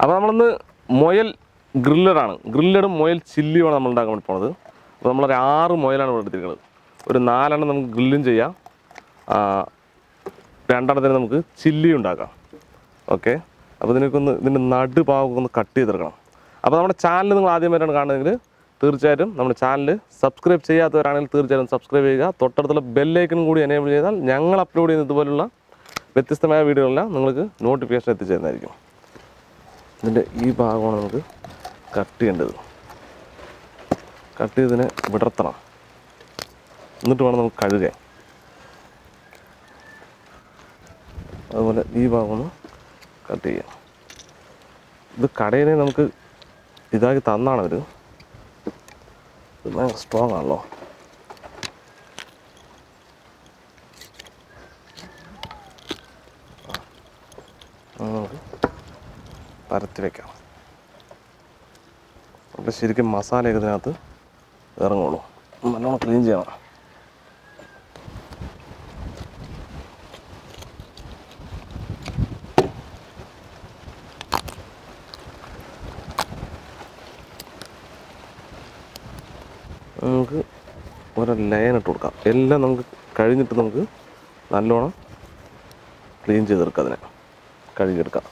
അപ്പോൾ നമ്മളിന്ന് മുയൽ ഗ്രില്ലഡാണ് ഗ്രില്ലഡും മുയൽ ചില്ലിയുമാണ് നമ്മൾ ഉണ്ടാക്കാൻ വേണ്ടി പോണത് അപ്പോൾ നമ്മളൊരു ആറ് മുയലാണ് ഇവിടെ എടുത്തിരിക്കുന്നത് ഒരു നാലെണ്ണം നമുക്ക് ഗ്രില്ലും ചെയ്യാം ആ, രണ്ടെണ്ണത്തിന് നമുക്ക് ചില്ലി ഉണ്ടാക്കാം ഓക്കെ അപ്പോൾ ഇതിനൊക്കെ ഇതിൻ്റെ നടുഭാഗം ഒന്ന് കട്ട് ചെയ്തെടുക്കണം അപ്പോൾ നമ്മുടെ ചാനൽ നിങ്ങൾ ആദ്യമായിട്ടാണ് കാണുന്നതെങ്കിൽ തീർച്ചയായിട്ടും നമ്മുടെ ചാനൽ സബ്സ്ക്രൈബ് ചെയ്യാത്തവരാണെങ്കിൽ തീർച്ചയായിട്ടും സബ്സ്ക്രൈബ് ചെയ്യുക തൊട്ടടുത്തുള്ള ബെല്ലൈക്കനും കൂടി എനേബിൾ ചെയ്താൽ ഞങ്ങൾ അപ്ലോഡ് ചെയ്യുന്ന ഇതുപോലുള്ള വ്യത്യസ്തമായ വീഡിയോകളെല്ലാം നിങ്ങൾക്ക് നോട്ടിഫിക്കേഷൻ എത്തിച്ചേരുന്നതായിരിക്കും ഇതിൻ്റെ ഈ ഭാഗമാണ് നമുക്ക് കട്ട് ചെയ്യേണ്ടത് കട്ട് ചെയ്തതിനെ വിടർത്തണം എന്നിട്ട് വേണം നമുക്ക് കഴുകാൻ അതുപോലെ ഈ ഭാഗം ഒന്ന് കട്ട് ചെയ്യാം ഇത് കടയിൽ നിന്ന് നമുക്ക് ഇതാക്കി തന്നാണ് അവർ ഇത് ഭയങ്കര സ്ട്രോങ് ആണല്ലോ അത് നമുക്ക് പരത്തി വെക്കാം അപ്പോൾ ശരിക്കും മസാലയൊക്കെ ഇതിനകത്ത് ഇറങ്ങുള്ളൂ നല്ലോണം ക്ലീൻ ചെയ്യണം നമുക്ക് ഓരോ ലൈൻ ഇട്ട് കൊടുക്കാം എല്ലാം നമുക്ക് കഴിഞ്ഞിട്ട് നമുക്ക് നല്ലോണം ക്ലീൻ ചെയ്തെടുക്കാം അതിനെ കഴുകിയെടുക്കാം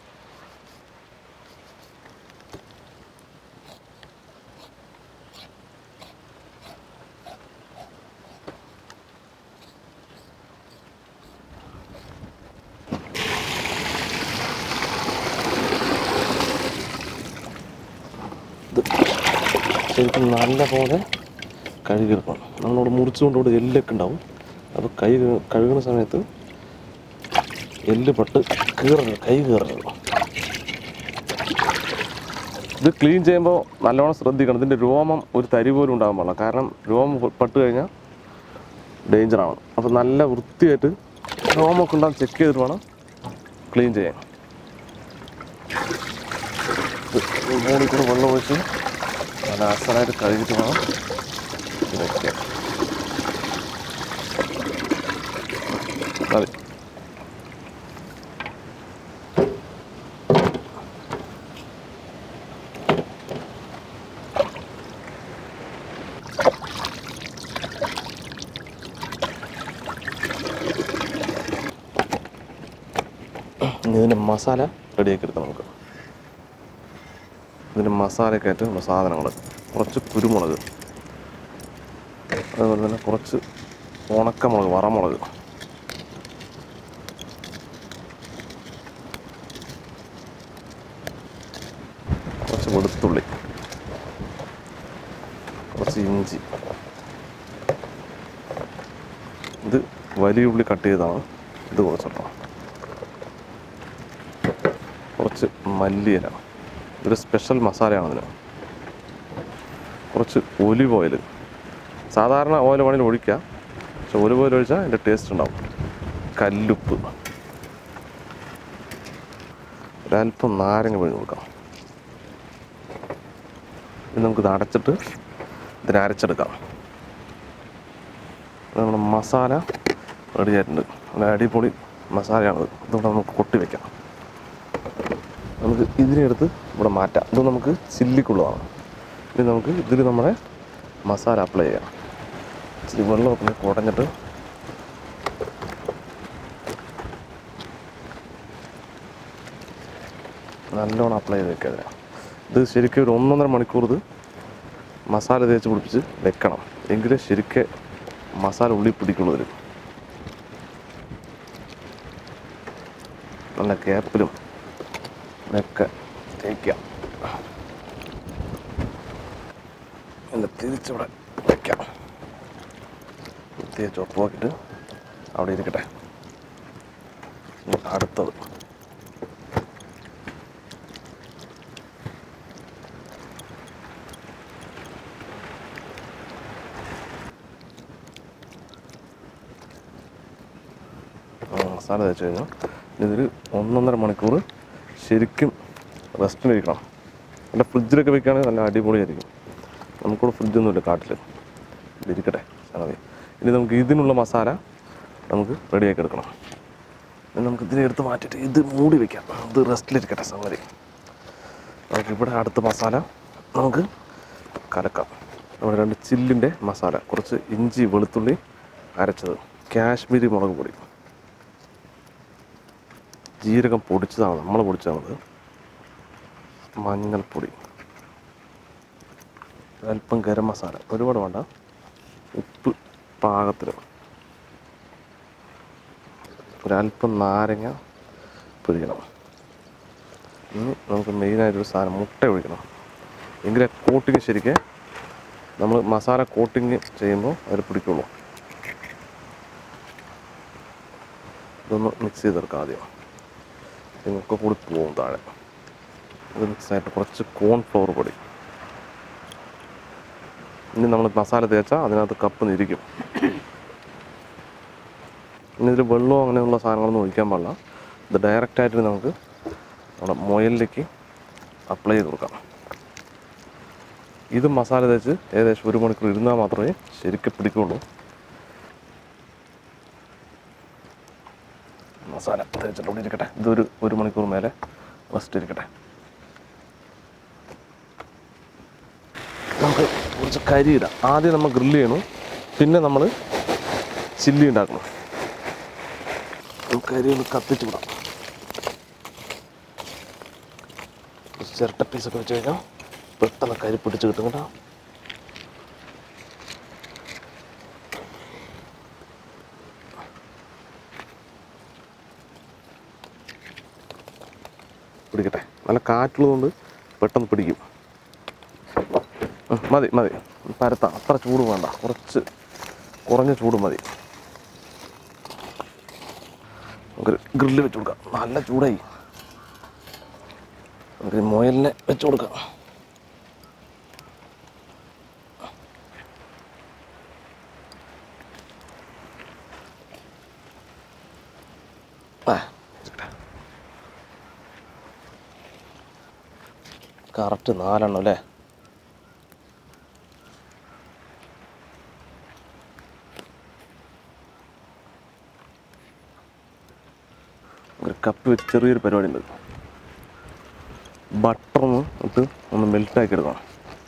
ഇത് ശരിക്കും നല്ല പോലെ കഴുകിയെടുക്കണം നമ്മളോട് മുറിച്ചുകൊണ്ട് ഇവിടെ എല്ലൊക്കെ ഉണ്ടാവും അപ്പോൾ കൈ കഴു- കഴുകുന്ന സമയത്ത് എല്ല് പട്ട് കീറരുത് കൈ കീറരുത് ഇത് ക്ലീൻ ചെയ്യുമ്പോൾ നല്ലോണം ശ്രദ്ധിക്കണം ഇതിൻ്റെ രോമം ഒരു തരി പോലും ഉണ്ടാകാൻ പാടില്ല കാരണം രോമം പ- പട്ട് കഴിഞ്ഞാൽ ഡേഞ്ചറാണ് അപ്പോൾ നല്ല വൃത്തിയായിട്ട് രോമമൊക്കെ ഉണ്ടാകും ചെക്ക് ചെയ്തിട്ട് വേണം ക്ലീൻ ചെയ്യാൻ ഇത് മുകളിൽ കൂടെ വെള്ളം ഒഴിച്ച് നല്ല അസലായിട്ട് കഴുകിയിട്ട് വേണം ഇത് വെക്കാൻ മതി ഇനി ഇതിൻ്റെ മസാല റെഡിയാക്കി എടുക്കാം നമുക്ക് ഇതിൻ്റെ മസാലയൊക്കെ ആയിട്ട് ഉള്ള സാധനങ്ങൾ കുറച്ച് കുരുമുളക് അതുപോലെ തന്നെ കുറച്ച് ഉണക്കമുളക് വറമുളക് കുറച്ച് വെളുത്തുള്ളി കുറച്ച് ഇഞ്ചി ഇത് വലിയ ഉള്ളി കട്ട് ചെയ്തതാണ് ഇത് കുറച്ചിട്ടോ കുറച്ച് മല്ലിയില ഇതൊരു സ്പെഷ്യൽ മസാലയാണ് ഇതിന് കുറച്ച് ഒലിവ് ഓയിൽ സാധാരണ ഓയിൽ വേണമെങ്കിൽ ഒഴിക്കാം പക്ഷെ ഒലിവ് ഓയിൽ ഒഴിച്ചാൽ അതിൻ്റെ ടേസ്റ്റ് ഉണ്ടാവും കല്ലുപ്പ് ഒരല്പം നാരങ്ങ പിഴിഞ്ഞ് കൊടുക്കാം ഇത് നമുക്കിത് അടച്ചിട്ട് ഇതിനെ അരച്ചെടുക്കാം ഇത് നമ്മുടെ മസാല റെഡി ആയിട്ടുണ്ട് നല്ല അടിപൊളി മസാലയാണത് ഇതുകൂടെ നമുക്ക് കൊട്ടി വെക്കാം നമുക്ക് ഇതിനെ എടുത്ത് ഇവിടെ മാറ്റാം ഇത് നമുക്ക് ചില്ലിക്കുള്ളതാണ് ഇനി നമുക്ക് ഇതിൽ നമ്മുടെ മസാല അപ്ലൈ ചെയ്യാം ഇച്ചിരി വെള്ളമൊക്കെ ഒന്ന് കുടഞ്ഞിട്ട് നല്ലോണം അപ്ലൈ ചെയ്ത് വെക്കുക അതിനെ ഇത് ശരിക്കും ഒരു ഒന്നൊന്നര മണിക്കൂർ ഇത് മസാല തേച്ച് പിടിപ്പിച്ച് വെക്കണം എങ്കിലേ ശരിക്ക് മസാല ഉള്ളി പിടിക്കുള്ളൂ ഇതിൽ നല്ല ഗ്യാപ്പിലും ഇതൊക്കെ തേക്കാം എന്നിട്ട് തിരിച്ചിവിടെ വെക്കാം തേച്ച് ഒപ്പമാക്കിയിട്ട് അവിടെ ഇരിക്കട്ടെ ഇനി അടുത്തത് ആ, മസാല തേച്ച് കഴിഞ്ഞാൽ ഇതൊരു ഒന്നൊന്നര മണിക്കൂർ ശരിക്കും റെസ്റ്റിലിരിക്കണം നല്ല ഫ്രിഡ്ജിലൊക്കെ വെക്കുകയാണെങ്കിൽ നല്ല അടിപൊളിയായിരിക്കും നമുക്കിവിടെ ഫ്രിഡ്ജൊന്നുമില്ല കാട്ടിൽ ഇതിരിക്കട്ടെ സംഗതി ഇനി നമുക്ക് ഇതിനുള്ള മസാല നമുക്ക് റെഡിയാക്കി എടുക്കണം ഇനി നമുക്ക് ഇതിനെ എടുത്ത് മാറ്റിയിട്ട് ഇത് മൂടി വെക്കാം ഇത് റെസ്റ്റിലിരിക്കട്ടെ സംഗതി നമുക്ക് ഇവിടെ അടുത്ത മസാല നമുക്ക് കലക്കാം നമ്മുടെ രണ്ട് ചില്ലിൻ്റെ മസാല കുറച്ച് ഇഞ്ചി വെളുത്തുള്ളി അരച്ചത് കാശ്മീരി മുളക് പൊടി ജീരകം പൊടിച്ചതാണ് നമ്മൾ പൊടിച്ചതാണത് മഞ്ഞൾപ്പൊടി അല്പം ഗരം മസാല ഒരുപാട് വേണ്ട ഉപ്പ് പാകത്തിന് ഒരല്പം നാരങ്ങ പിഴിയണം ഇനി നമുക്ക് മെയിനായിട്ടൊരു സാധനം മുട്ട ഒഴിക്കണം എങ്കിലേ കോട്ടിങ് ശരിക്ക് നമ്മൾ മസാല കോട്ടിങ് ചെയ്യുമ്പോൾ അതിൽ പിടിക്കുള്ളൂ ഇതൊന്ന് മിക്സ് ചെയ്തെടുക്കാം ആദ്യം ഇതൊക്കെ കൂടി പോവും താഴെ ഇത് മിക്സ് ആയിട്ട് കുറച്ച് കോൺഫ്ലവർ പൊടി ഇനി നമ്മൾ മസാല തേച്ചാൽ അതിനകത്ത് കപ്പ് നിരിക്കും ഇനി ഇതിൽ വെള്ളമോ അങ്ങനെയുള്ള സാധനങ്ങളൊന്നും ഒഴിക്കാൻ പാടില്ല ഇത് ഡയറക്റ്റായിട്ട് നമുക്ക് നമ്മുടെ മുയലിലേക്ക് അപ്ലൈ ചെയ്ത് കൊടുക്കാം ഇത് മസാല തേച്ച് ഏകദേശം ഒരു മണിക്കൂർ ഇരുന്നാൽ മാത്രമേ ശരിക്കും പിടിക്കുള്ളൂ മസാല തേച്ചിട്ട് ഇവിടെ ഇരിക്കട്ടെ ഇതൊരു ഒരു മണിക്കൂർ മേലെ റെസ്റ്റ് ഇരിക്കട്ടെ നമുക്ക് കുറച്ച് കരി ഇടാം ആദ്യം നമ്മൾ ഗ്രില്ല് ചെയ്യണം പിന്നെ നമ്മൾ ചില്ലി ഉണ്ടാക്കണം നമുക്ക് കരി ഒന്ന് കത്തിച്ച് വിടാം കുറച്ച് ചിരട്ട പീസൊക്കെ വെച്ച് കഴിഞ്ഞാൽ പെട്ടെന്ന് കരി പിടിച്ച് കിട്ടും കേട്ടോ പിടിക്കട്ടെ നല്ല കാറ്റുള്ളതുകൊണ്ട് പെട്ടെന്ന് പിടിക്കും ഉം, മതി മതി പരത്താം അത്ര ചൂട് വേണ്ട കുറച്ച് കുറഞ്ഞ ചൂട് മതി നമുക്ക് ഗ്രില്ല് വെച്ച് കൊടുക്കാം നല്ല ചൂടായി നമുക്ക് മുയലിനെ വെച്ച് കൊടുക്കാം ആ, ഇരിക്കട്ടെ. കറക്റ്റ് നാലെണ്ണം അല്ലേ ഒരു കപ്പ് വെച്ച് ചെറിയൊരു പരിപാടി ഉണ്ട് ബട്ടർ ഒന്ന് ഇട്ട് ഒന്ന് മെൽറ്റാക്കി എടുക്കണം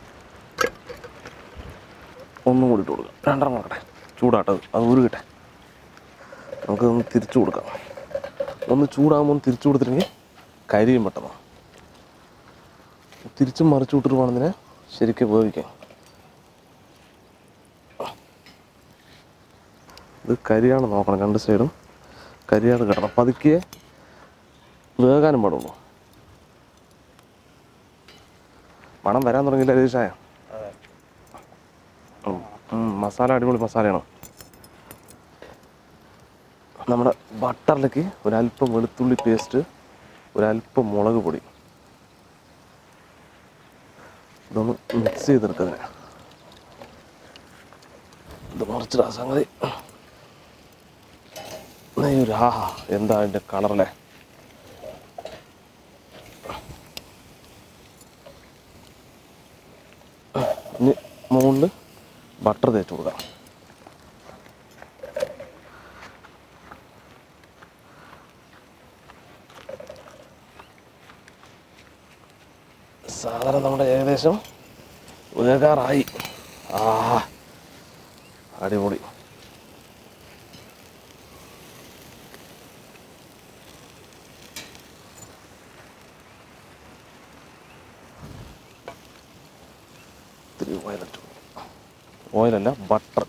ഒന്നും കൂടി ഇട്ട് കൊടുക്കാം രണ്ടെണ്ണം കൊടുക്കട്ടെ ചൂടാട്ടത് അത് ഉരുകട്ടെ നമുക്കൊന്ന് തിരിച്ചു കൊടുക്കാം ഒന്ന് ചൂടാകുമ്പോൾ ഒന്ന് തിരിച്ചു കൊടുത്തിട്ടുണ്ടെങ്കിൽ കരിയും പെട്ടെന്ന് തിരിച്ചും മറിച്ചു വിട്ടിട്ട് വേണമെന്നതിനെ ശരിക്കും വേവിക്കാം ഇത് കരിയാണ് നോക്കണം രണ്ട് സൈഡും കരിയാണ് കിടണം പതുക്കെ വേകാനും പാടുള്ളൂ മണം വരാൻ തുടങ്ങിയില്ല രതീഷായ മസാല അടിപൊളി മസാലയാണ് നമ്മുടെ ബട്ടറിലേക്ക് ഒരല്പം വെളുത്തുള്ളി പേസ്റ്റ് ഒരല്പം മുളക് പൊടി ഇതൊന്ന് മിക്സ് ചെയ്തെടുക്കതിന് ഇത് മറിച്ചിടാ സംഗതി നെയ്യൊരു ആഹാ എന്താ അതിൻ്റെ കളറല്ലേ ഇനി മുകളിൽ ബട്ടർ തേച്ച് കൊടുക്കാം സാധനം നമ്മുടെ ഏകദേശം വേകാറായി ആ അടിപൊളി ഇത്തിരി ഓയിലിട്ടു ഓയിലല്ല ബട്ടർ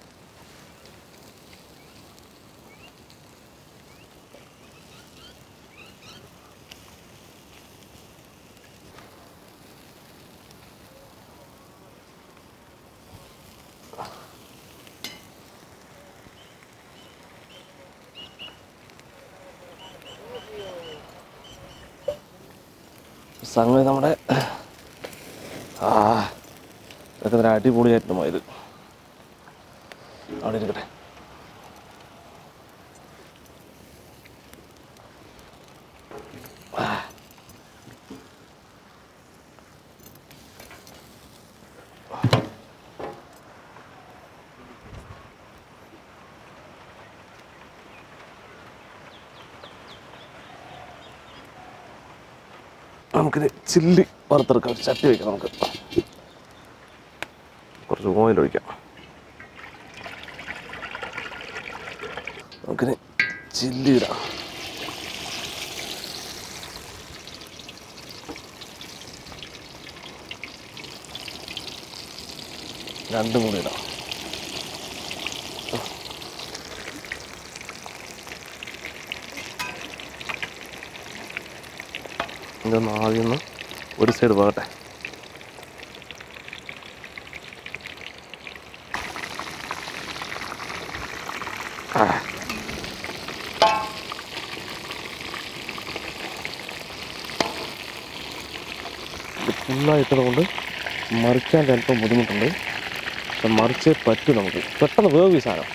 സംഗതി നമ്മുടെ ആ ഇതൊക്കെ ഒരു അടിപൊളിയായിട്ട് മയിൽ അവിടെ ഇരിക്കട്ടെ നമുക്കിത് ചില്ലി വറുത്തെടുക്കാം ഒരു ചട്ടി വയ്ക്കാം നമുക്ക് കുറച്ച് ഓയിൽ ഒഴിക്കാം നമുക്കിനി ചില്ലി ഇടാം രണ്ടും കൂടി ഇടാം ഇതൊന്ന് ആദ്യം ഒന്ന് ഒരു സൈഡ് പോകട്ടെ ആ. ഇത് ഫുള്ളായിട്ടത് കൊണ്ട് മറിക്കാൻ ചിലപ്പോൾ ബുദ്ധിമുട്ടുണ്ട് പക്ഷെ മറിച്ചേ പറ്റൂ നമുക്ക് പെട്ടെന്ന് വേവ് ഈ സാധനം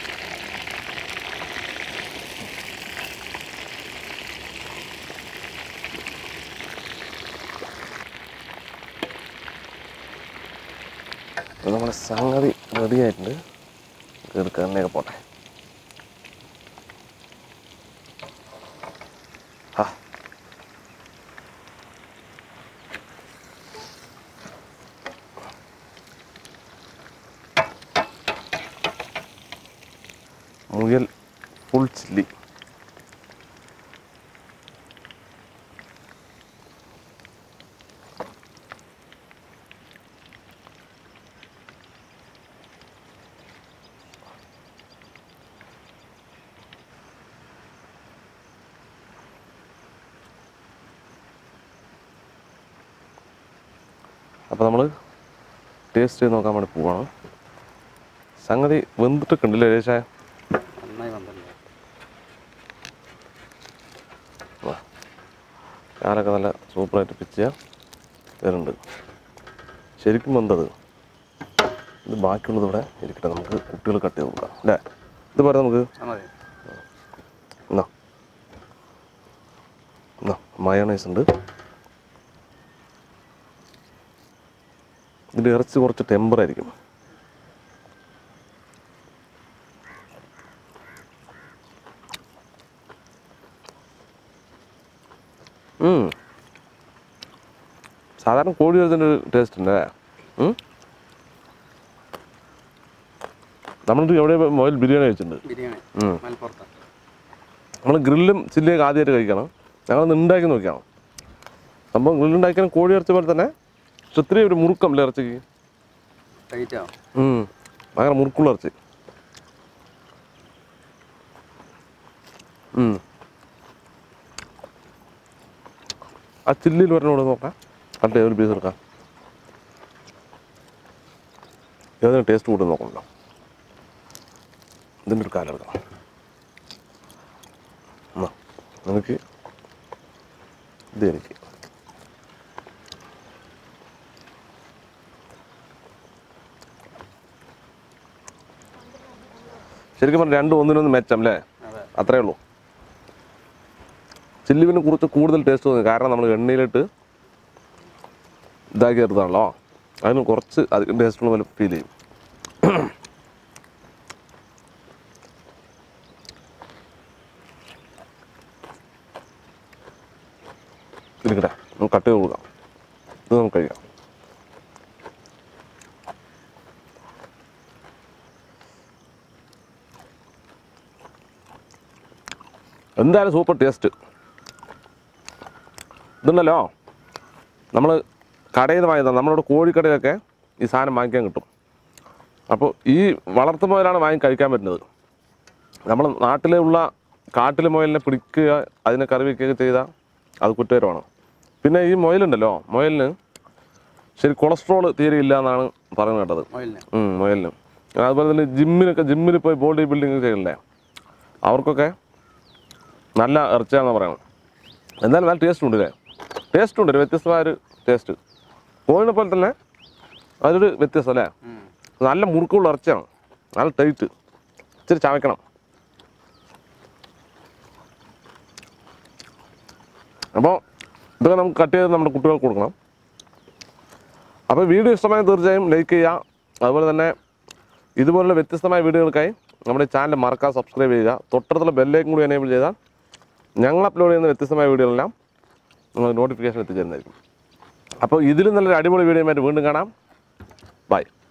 അപ്പോൾ നമ്മുടെ സംഗതി റെഡി ആയിട്ടുണ്ട് എടുക്കുക എണ്ണയൊക്കെ പോട്ടെ ആ മുയൽ ഫുൾ ചില്ലി അപ്പോൾ നമ്മൾ ടേസ്റ്റ് ചെയ്ത് നോക്കാൻ വേണ്ടി പോവാണ് സംഗതി വെന്തിട്ടൊക്കെ ഉണ്ടല്ലേ ഏകദേശം നന്നായി വന്നിട്ടുണ്ട് കാലൊക്കെ നല്ല സൂപ്പറായിട്ട് പിച്ച വരുന്നുണ്ട് ശരിക്കും വെന്തത് ഇത് ബാക്കിയുള്ളത് ഇവിടെ ഇരിക്കട്ടെ നമുക്ക് കുട്ടികൾ കട്ട് ചെയ്ത് കൊടുക്കാം അല്ലേ ഇത് പറയാം നമുക്ക് ആ മതി എന്നാ എന്നാ മയോണൈസ് ഉണ്ട് ഇതിൻ്റെ ഇറച്ചി കുറച്ച് ടെമ്പർ ആയിരിക്കും ഉം. സാധാരണ കോഴി ഇറച്ചിൻ്റെ ഒരു ടേസ്റ്റ് ഉണ്ട് അല്ലേ ഉം? നമ്മളിത് എവിടെ മൊബൈൽ ബിരിയാണി കഴിച്ചിട്ടുണ്ട് ബിരിയാണി ഉം. മലപ്പുറത്ത് നമ്മൾ ഗ്രില്ലും ചില്ലിയൊക്കെ ആദ്യമായിട്ട് കഴിക്കണം ഞങ്ങളൊന്ന് ഉണ്ടാക്കി നോക്കിയാണ് സംഭവം ഗ്രില്ലുണ്ടാക്കിയാൽ കോഴി ഇറച്ചി പോലെ തന്നെ പക്ഷെ ഇത്രയും ഒരു മുറുക്കം അല്ലേ ഇറച്ചിക്ക് ടൈറ്റോ ഉം. ഭയങ്കര മുറുക്കുള്ള ഇറച്ചി ഉം. ആ ചില്ലിയിൽ വരണോട് നോക്കാം കട്ട് ചെയ്ത് ഒരു പീസ് എടുക്കാം ഏതിന് ടേസ്റ്റ് കൂടുതൽ നോക്കണല്ലോ ഇതിൻ്റെ ഒരു കാലം എടുക്കാം എന്നാ നിനക്ക് ഇത് എനിക്ക് ശരിക്കും പറഞ്ഞാൽ രണ്ടും ഒന്നിനൊന്ന് മെച്ചം അല്ലേ അതെ അത്രേ ഉള്ളൂ ചില്ലിവിന് കുറച്ച് കൂടുതൽ ടേസ്റ്റ് തോന്നി കാരണം നമ്മൾ എണ്ണയിലിട്ട് ഇതാക്കി എടുത്താണല്ലോ അതിന് കുറച്ച് അധികം ടേസ്റ്റുള്ള പോലെ ഫീൽ ചെയ്യും ഇരിക്കട്ടെ നമുക്ക് കട്ട് ചെയ്ത് കൊടുക്കാം ഇത് നമുക്ക് കഴിക്കാം എന്തായാലും സൂപ്പർ ടേസ്റ്റ് ഇതുണ്ടല്ലോ നമ്മൾ കടയിൽ നിന്ന് വാങ്ങിയതാണ് നമ്മളിവിടെ കോഴിക്കടയിലൊക്കെ ഈ സാധനം വാങ്ങിക്കാൻ കിട്ടും അപ്പോൾ ഈ വളർത്തു മുയലാണ് വാങ്ങി കഴിക്കാൻ പറ്റുന്നത് നമ്മൾ നാട്ടിലുള്ള കാട്ടിലെ മുയലിനെ പിടിക്കുക അതിനെ കറി വയ്ക്കുകയൊക്കെ ചെയ്താൽ അത് കുറ്റകരമാണ് പിന്നെ ഈ മുയലുണ്ടല്ലോ മുയലിന് ശരി കൊളസ്ട്രോൾ തീരെ ഇല്ല എന്നാണ് പറയുന്നത് കേട്ടത് ഓയിലിന് ഉം, മുയലിന് അതുപോലെ തന്നെ ജിമ്മിനൊക്കെ ജിമ്മിൽ പോയി ബോഡി ബിൽഡിംഗ് ചെയ്യില്ലേ അവർക്കൊക്കെ നല്ല ഇറച്ചിയാണെന്ന് പറയണം എന്നാലും നല്ല ടേസ്റ്റ് ഉണ്ട് ഇല്ലേ ടേസ്റ്റ് ഉണ്ട് ഒരു വ്യത്യസ്തമായൊരു ടേസ്റ്റ് കോഴിനെ പോലെ തന്നെ അതൊരു വ്യത്യസ്തം അല്ലേ ഉം. നല്ല മുറുക്കമുള്ള ഇറച്ചിയാണ് നല്ല ടൈറ്റ് ഇച്ചിരി ചവയ്ക്കണം അപ്പോൾ ഇതൊക്കെ നമുക്ക് കട്ട് ചെയ്ത് നമ്മുടെ കുട്ടികൾക്ക് കൊടുക്കണം അപ്പോൾ വീഡിയോ ഇഷ്ടമായി തീർച്ചയായും ലൈക്ക് ചെയ്യുക അതുപോലെ തന്നെ ഇതുപോലുള്ള വ്യത്യസ്തമായ വീഡിയോകൾക്കായി നമ്മുടെ ചാനൽ മറക്കാതെ സബ്സ്ക്രൈബ് ചെയ്യുക തൊട്ടടുത്തുള്ള ബെല്ലേക്കും കൂടി എനേബിൾ ചെയ്താൽ ഞങ്ങൾ അപ്ലോഡ് ചെയ്യുന്ന വ്യത്യസ്തമായ വീഡിയോകളെല്ലാം നിങ്ങൾ നോട്ടിഫിക്കേഷൻ എത്തിച്ചേരുന്നതായിരിക്കും അപ്പോൾ ഇതിലും നല്ലൊരു അടിപൊളി വീഡിയോ ആയിട്ട് വീണ്ടും കാണാം ബൈ